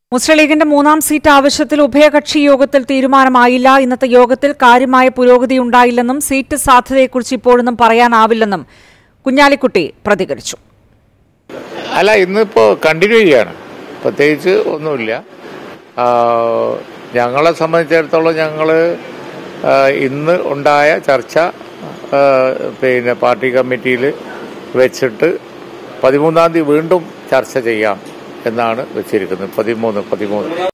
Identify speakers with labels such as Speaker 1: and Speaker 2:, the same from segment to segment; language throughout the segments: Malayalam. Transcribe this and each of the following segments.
Speaker 1: മുസ്ലിം ലീഗിന്റെ മൂന്നാം സീറ്റ് ആവശ്യത്തിൽ ഉഭയകക്ഷി യോഗത്തിൽ തീരുമാനമായില്ല ഇന്നത്തെ യോഗത്തിൽ കാര്യമായ പുരോഗതി ഉണ്ടായില്ലെന്നും സീറ്റ് സാധ്യതയെക്കുറിച്ച് ഇപ്പോഴൊന്നും പറയാനാവില്ലെന്നും കുഞ്ഞാലിക്കുട്ടി പ്രതികരിച്ചു
Speaker 2: അല്ല ഇന്നിപ്പോൾ കണ്ടിന്യൂ ചെയ്യാണ് പ്രത്യേകിച്ച് ഒന്നുമില്ല ആ, ഞങ്ങളെ സംബന്ധിച്ചിടത്തോളം ഞങ്ങൾ ഇന്ന് ഉണ്ടായ ചർച്ച ആ, പിന്നെ പാർട്ടി കമ്മിറ്റിയിൽ വെച്ചിട്ട് പതിമൂന്നാം തീയതി വീണ്ടും ചർച്ച ചെയ്യാം എന്നാണ് വെച്ചിരിക്കുന്നത് പതിമൂന്ന് പതിമൂന്ന്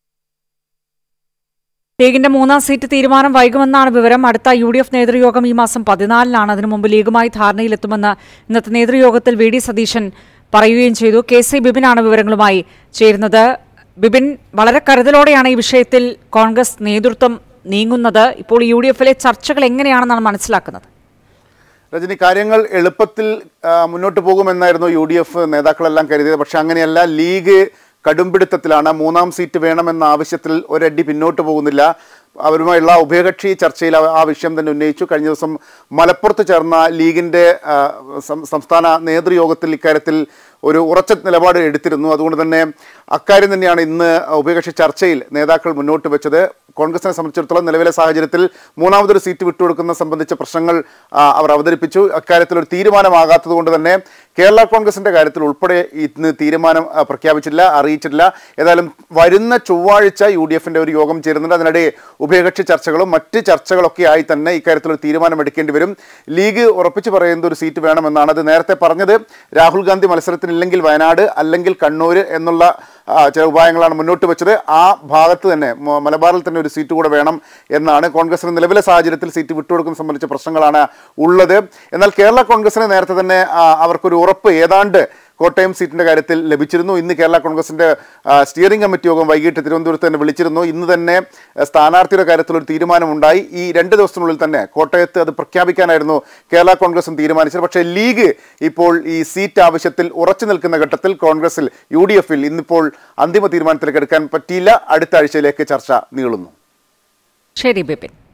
Speaker 1: ലീഗിന്റെ മൂന്നാം സീറ്റ് തീരുമാനം വൈകുമെന്നാണ് വിവരം അടുത്ത യു ഡി എഫ് നേതൃയോഗം ഈ മാസം പതിനാലിനാണ് അതിനു മുമ്പ് ലീഗുമായി ധാരണയിലെത്തുമെന്ന് ഇന്നത്തെ നേതൃയോഗത്തിൽ വി ഡി സതീശൻ പറയുകയും ചെയ്തു കെ സി ബിബിനാണ് വിവരങ്ങളുമായി ചേരുന്നത് ബിബിൻ വളരെ കരുതലോടെയാണ് ഈ വിഷയത്തിൽ കോൺഗ്രസ് നേതൃത്വം നീങ്ങുന്നത് ഇപ്പോൾ യു ഡി എഫിലെ ചർച്ചകൾ എങ്ങനെയാണെന്നാണ് മനസ്സിലാക്കുന്നത്
Speaker 3: രജനി കാര്യങ്ങൾ എളുപ്പത്തിൽ ആ, മുന്നോട്ട് പോകുമെന്നായിരുന്നു യു ഡി എഫ് നേതാക്കളെല്ലാം കരുതിയത് പക്ഷെ അങ്ങനെയല്ല ലീഗ് കടുംപിടുത്തത്തിലാണ് മൂന്നാം സീറ്റ് വേണമെന്ന ആവശ്യത്തിൽ ഒരടി പിന്നോട്ട് പോകുന്നില്ല അവരുമായുള്ള ഉഭയകക്ഷി ചർച്ചയിൽ ആ- ആ വിഷയം തന്നെ ഉന്നയിച്ചു കഴിഞ്ഞ ദിവസം മലപ്പുറത്ത് ചേർന്ന ലീഗിന്റെ ആ, സം- സംസ്ഥാന നേതൃയോഗത്തിൽ ഇക്കാര്യത്തിൽ ഒരു ഉറച്ച നിലപാട് എടുത്തിരുന്നു അതുകൊണ്ട് തന്നെ അക്കാര്യം തന്നെയാണ് ഇന്ന് ഉഭയകക്ഷി ചർച്ചയിൽ നേതാക്കൾ മുന്നോട്ട് വെച്ചത് കോൺഗ്രസിനെ സംബന്ധിച്ചിടത്തോളം നിലവിലെ സാഹചര്യത്തിൽ മൂന്നാമതൊരു സീറ്റ് വിട്ടുകൊടുക്കുന്ന സംബന്ധിച്ച പ്രശ്നങ്ങൾ ആ, അവർ അവതരിപ്പിച്ചു അക്കാര്യത്തിൽ ഒരു തീരുമാനമാകാത്തത് കൊണ്ട് തന്നെ കേരള കോൺഗ്രസിന്റെ കാര്യത്തിൽ ഉൾപ്പെടെ ഇന്ന് തീരുമാനം ആ, പ്രഖ്യാപിച്ചില്ല അറിയിച്ചിട്ടില്ല ഏതായാലും വരുന്ന ചൊവ്വാഴ്ച യു ഡി എഫിന്റെ ഒരു യോഗം ചേരുന്നുണ്ട് അതിനിടെ ഉഭയകക്ഷി ചർച്ചകളും മറ്റ് ചർച്ചകളൊക്കെ ആയി തന്നെ ഇക്കാര്യത്തിൽ ഒരു തീരുമാനം എടുക്കേണ്ടി വരും ലീഗ് ഉറപ്പിച്ചു പറയുന്ന ഒരു സീറ്റ് വേണമെന്നാണ് അത് നേരത്തെ പറഞ്ഞത് രാഹുൽ ഗാന്ധി മത്സരത്തിനില്ലെങ്കിൽ വയനാട് അല്ലെങ്കിൽ കണ്ണൂർ എന്നുള്ള ആ, ചില ഉപായങ്ങളാണ് മുന്നോട്ട് വെച്ചത് ആ ഭാഗത്ത് തന്നെ മ- മലബാറിൽ തന്നെ ഒരു സീറ്റ് കൂടെ വേണം എന്നാണ് കോൺഗ്രസിന് നിലവിലെ സാഹചര്യത്തിൽ സീറ്റ് വിട്ടുകൊടുക്കുന്ന സംബന്ധിച്ച പ്രശ്നങ്ങളാണ് ഉള്ളത് എന്നാൽ കേരള കോൺഗ്രസിന് നേരത്തെ തന്നെ ആ, അവർക്കൊരു ഉറപ്പ് ഏതാണ്ട് കോട്ടയം സീറ്റിന്റെ കാര്യത്തിൽ ലഭിച്ചിരുന്നു ഇന്ന് കേരള കോൺഗ്രസിന്റെ ആ, സ്റ്റിയറിംഗ് കമ്മിറ്റി യോഗം വൈകിട്ട് തിരുവനന്തപുരത്ത് തന്നെ വിളിച്ചിരുന്നു ഇന്ന് തന്നെ ആ, സ്ഥാനാർത്ഥിയുടെ കാര്യത്തിൽ ഒരു തീരുമാനമുണ്ടായി ഈ രണ്ട് ദിവസത്തിനുള്ളിൽ തന്നെ കോട്ടയത്ത് അത് പ്രഖ്യാപിക്കാനായിരുന്നു കേരള കോൺഗ്രസും തീരുമാനിച്ചത് പക്ഷേ ലീഗ് ഇപ്പോൾ ഈ സീറ്റ് ആവശ്യത്തിൽ ഉറച്ചു നിൽക്കുന്ന ഘട്ടത്തിൽ കോൺഗ്രസിൽ യു ഡി എഫിൽ ഇന്നിപ്പോൾ അന്തിമ തീരുമാനത്തിലേക്ക് എടുക്കാൻ പറ്റിയില്ല അടുത്ത ആഴ്ചയിലേക്ക് ചർച്ച നീളുന്നു
Speaker 1: ശരി ബിപിൻ